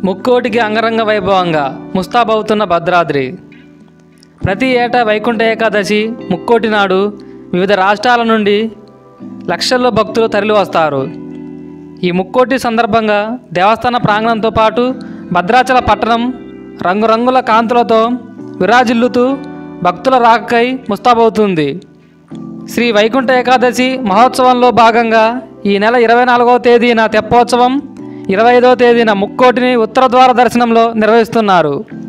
ముక్కోటికి అంగరంగ వైభవంగా ముస్తాబవుతున్న భద్రాద్రి ప్రతి ఏటా వైకుంఠ ఏకాదశి ముక్కోటి నాడు వివిధ రాష్ట్రాల నుండి లక్షల్లో భక్తులు తరలి వస్తారు ఈ ముక్కోటి సందర్భంగా దేవస్థాన ప్రాంగణంతో పాటు భద్రాచల పట్టణం రంగురంగుల కాంతులతో విరాజిల్లుతూ భక్తుల రాకకై ముస్తాబవుతుంది శ్రీ వైకుంఠ ఏకాదశి మహోత్సవంలో భాగంగా ఈ నెల ఇరవై నాలుగవ తేదీన తెప్పోత్సవం ఇరవై ఐదవ తేదీన ముక్కోటిని ఉత్తర ద్వార దర్శనంలో నిర్వహిస్తున్నారు